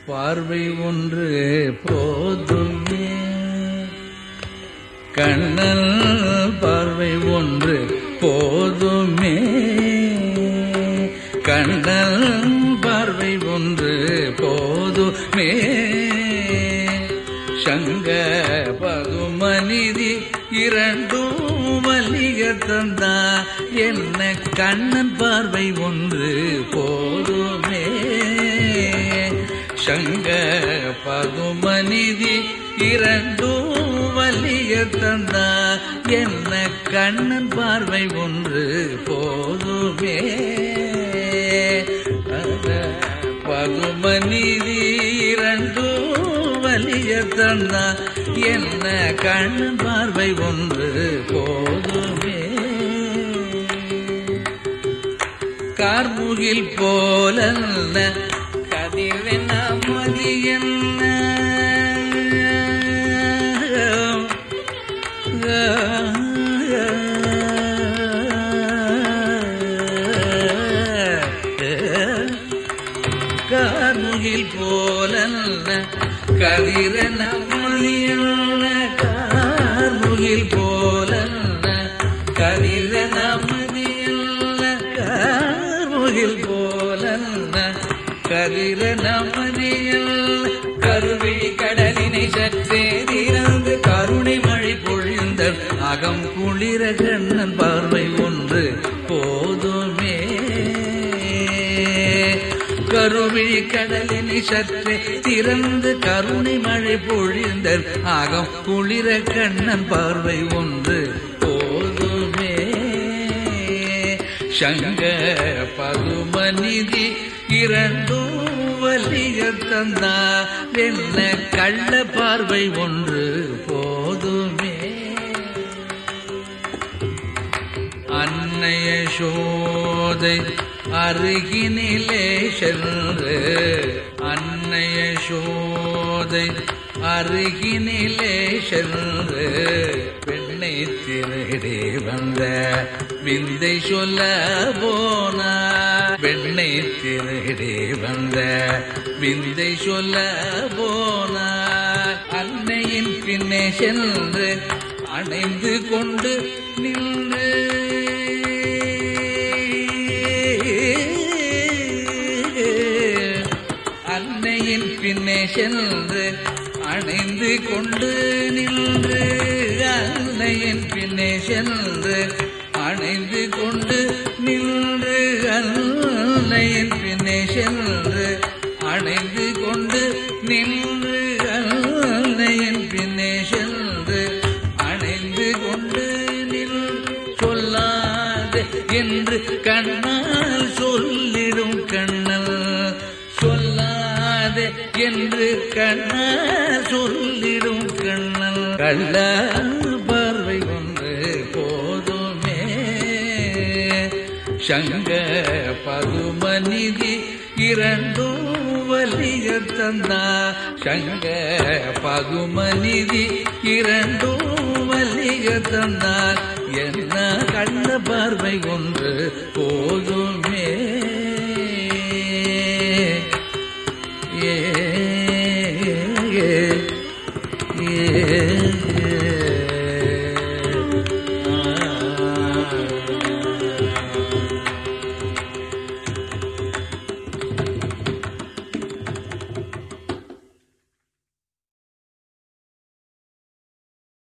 பார்வை ஒன்று போதுமே கண்ணல் பார்வை ஒன்று போதுமே கண்ணல் பார்வை ஒன்று போதுமே சங்க பதுமநிதி இரண்டும் மல்லிக தந்தா என்ன கண்ணன் பார்வை ஒன்று போதுமே சங்க பதுமநிதி இரண்டும் வலிய தந்தா என்ன கண்ணன் பார்வை ஒன்று போதுமே அத பதுமநிதி இரண்டும் வலிய தந்தா என்ன கண்ணன் பார்வை ஒன்று போதுமே கார்முகில் போலல்ல கதிர்வென மதி என்ன கார்முகில் போலல்ல கதிரன மதியல்ல கார்முகில் போலல்ல கதிரன மதியல்ல கார்முகில் போலல்ல கதிரன மதியல்ல கருவிழி கடலினை சற்றே திறந்து கருணை மழை பொழிந்த அகம் குளிர கண்ணன் பார்வை ஒன்று போதுமே கருவிழி கடலினை சற்றே திறந்து கருணை மழை பொழிந்த அகம் குளிர கண்ணன் பார்வை ஒன்று போதுமே சங்க பதுமநிதி இரண்டும் வலிய தந்தா என்ன கள்ள பார்வை ஒன்று போதுமே அன்னைய சோதை அருகினிலே சென்று அன்னைய சோதை அருகினிலே சென்று பெண்ணை திருடி வந்த விந்தை சொல்ல போனா பெண்ணை திருடி வந்த விந்தை சொல்ல போனா அன்னையின் பின்னே சென்று அணைந்து கொண்டு நின்று அன்னையின் பின்னே சென்று அணைந்து கொண்டு நின்று அன்னையின் பின்னே சென்று அணைந்து கொண்டு நின்று அன்னையின் பின்னே சென்று அணைந்து கொண்டு நின்று அன்னையின் பின்னே சென்று அணைந்து கொண்டு நின்று சொல்லாது என்று கண்ணால் சொல்லிடும் கண்ணல் சொல்லாது என்று கண்ணால் சொல்லிடும் கண்ணல் கள்ள பார்வை ஒன்று போதுமே சங்க பதுமநிதி இரண்டும் வலிய தந்தா சங்க பதுமநிதி இரண்டும் வலிய தந்தா என்ன கண்ண பார்வை ஒன்று போதுமே ஏ